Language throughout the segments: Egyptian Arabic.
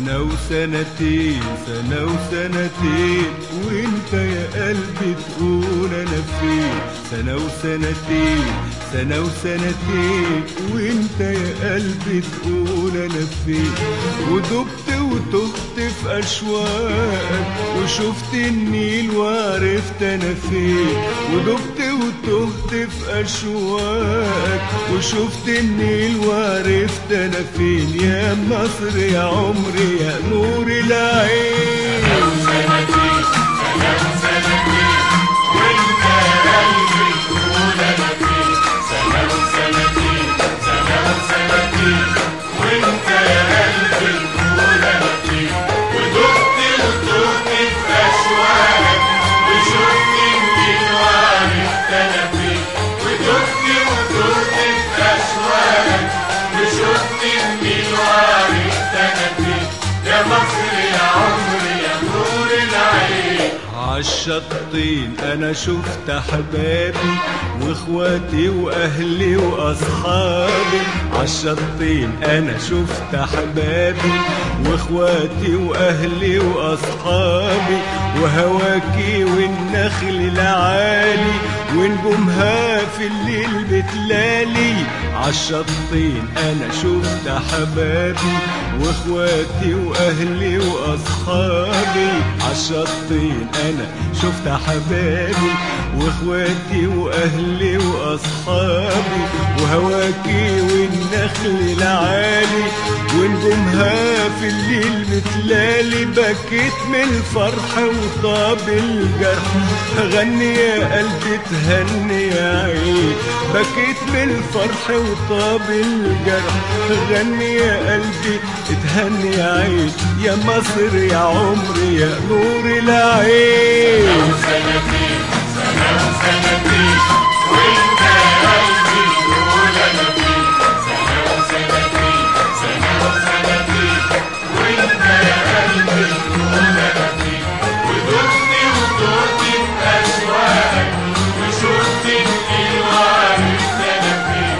سنة وسنتين سنة وسنتين وانت يا قلبي تقول انا فين سنة وسنتين سنة وسنتين وانت يا قلبي تقول انا فين ودبت وتهت في اشواقك وشفت النيل وعرفت انا فين ودبت وتهت في اشواقك وشفت النيل وعرفت انا فين يا مصر يا عمري يا نور العين سنتين سنة وسنتين وانت يا قلبي تقول انا فين سنة وسنتين سنة وسنتين وانت يا قلبي تقول انا فين ودقت وتهت في اشواقك وشفت النيل وعرفت انا فين ودقت وتهت في اشواقك وشفت النيل وعرفت انا فين يا مصر يا عمري يا نور العين عالشطين انا شفت احبابي واخواتي واهلي واصحابي عالشطين انا شفت احبابي واخواتي واهلي واصحابي وهواكي والنخل العالي ونجومها في الليل بتلالي عالشطين انا شفت احبابي واخواتي واهلي واصحابي عالشطين انا شفت حبابي واخواتي واهلي واصحابي وهواكي والنخل العالي ونجومها في الليل بتلالي بكيت من الفرح وطاب الجرح غني يا قلبي تهني يا عين بكيت من الفرح وطاب الجرح غني يا قلبي تهني يا عين يا مصر يا عمري يا نور العين سنتين سنة وسنتين وانت يا قلبي تقول انا فين سنة وسنتين سنة وسنتين وانت يا قلبي تقول انا فين ودقت وتهت في اشواقك وشفت النيل وعرفت انا فين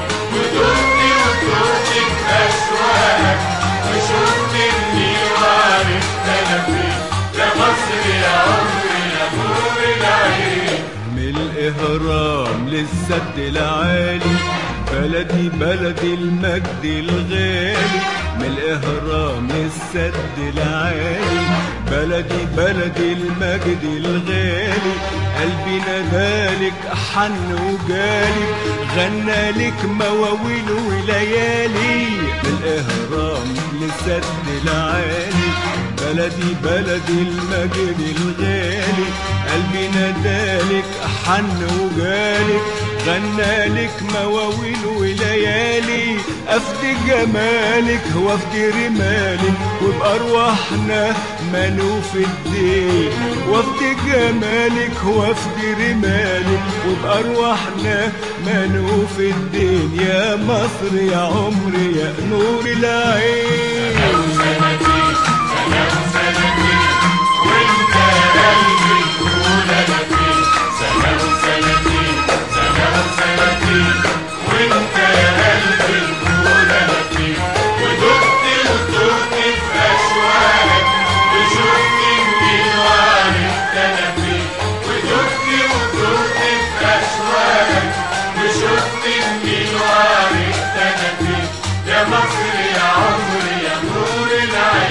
ودقت وتهت في اشواقك وشفت النيل وعرفت انا فين يا مصر يا عمري يا نور العين من الإهرام للسد العالي بلدي بلدي المجد الغالي من الإهرام للسد العالي بلدي بلدي المجد الغالي قلبي نادالك حن وجالي غنى لك مواويل وليالي من الإهرام للسد العالي بلدي بلدي المجد الغالي قلبي نادالك حن وجالك غنى لك مواويل وليالي افدي جمالك وافدي رمالك وبأرواحنا منوف الدين وافدي جمالك وافدي رمالك وبأرواحنا منوف الدين يا مصر يا عمري يا نور العين سنتين سنة وسنتين وانت يا قلبي تقول انا فين سنة وسنتين سنة وسنتين وانت يا قلبي تقول انا فين ودقت وتهت في اشواقك وشفت النيل وعرفت انا فين ودقت وتهت في اشواقك وشفت النيل وعرفت انا فين يا مصر يا عمري يا نور العين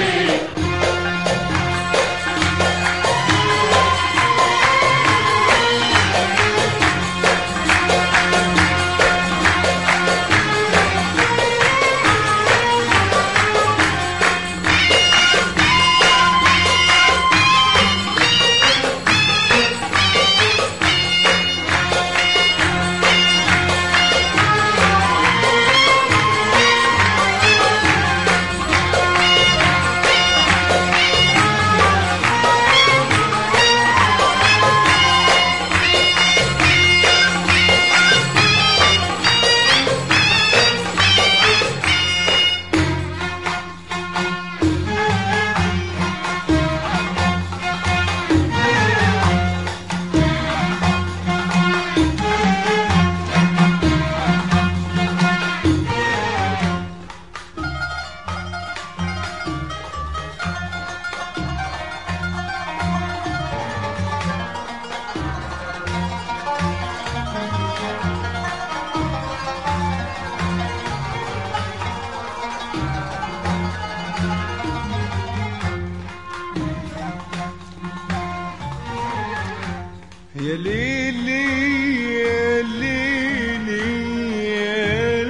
يا ليلي يا ليلي يا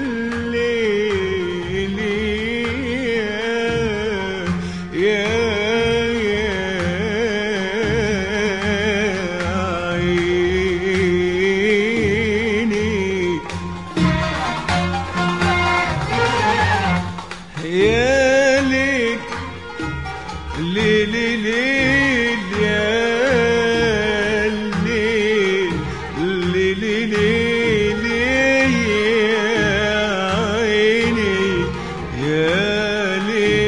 ليلي يا يا عيني يا ليل ليل ليل يا ليل ليل ليل يا عيني يا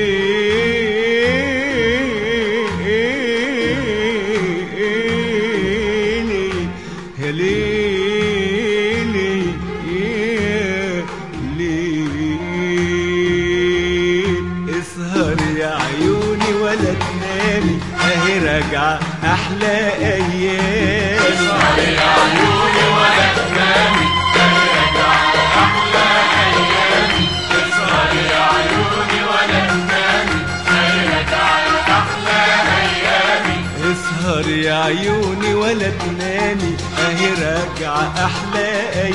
ليل يا ليل يا ليل اسهر يا عيوني ولا تنامي اهي راجعه احلى ايام اسهر يا عيوني ولا تنامي ترجع أحلى أيامي اسهر يا عيوني ولا تنامي ترجع أحلى أيامي اسهر يا عيوني ولا تنامي اهي راجعه احلى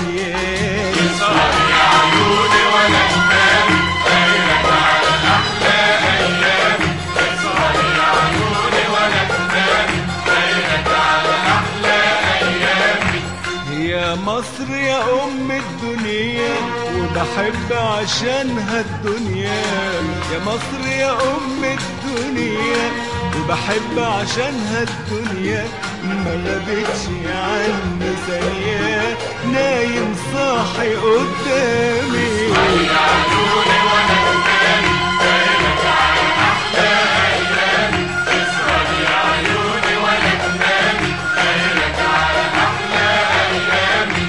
ايام اسهر يا عيوني ولا تنامي ترجع أحلى أيامي اسهر يا عيوني ولا تنامي ترجع أحلى أيامي يا مصر يا ام الدنيا وبحب عشانها الدنيا يا مصر يا ام الدنيا وبحب عشانها الدنيا ما غابتش عني ثانية نايم صاحي قدامي يا عيوني ولا تنامي ترجع أحلى أيامي اسهر يا عيوني ولا تنامي ترجع أحلى أيامي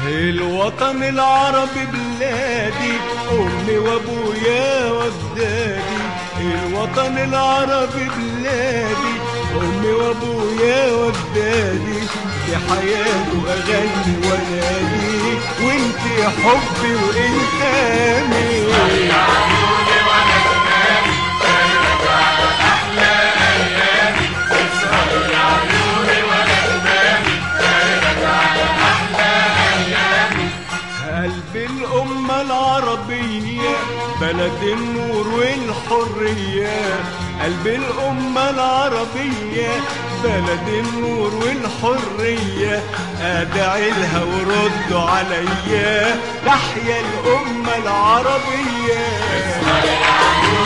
الوطن العربي بلادي أمي وأبويا وأجدادي الوطن العربي بلادي أمي وأبويا وأجدادي في حياته أغني وأنادي وأنت حبي وأنت أمي يا عيوني ولا تنامي ترجع أحلى أيامي اسهر يا عيوني ولا تنامي ترجع أحلى أيامي قلب الأمة العربية بلد النور والحرية قلب الأمة العربية بلد النور والحرية أدعي لها وردوا عليا تحيا الأمة العربية اسهر يا عيوني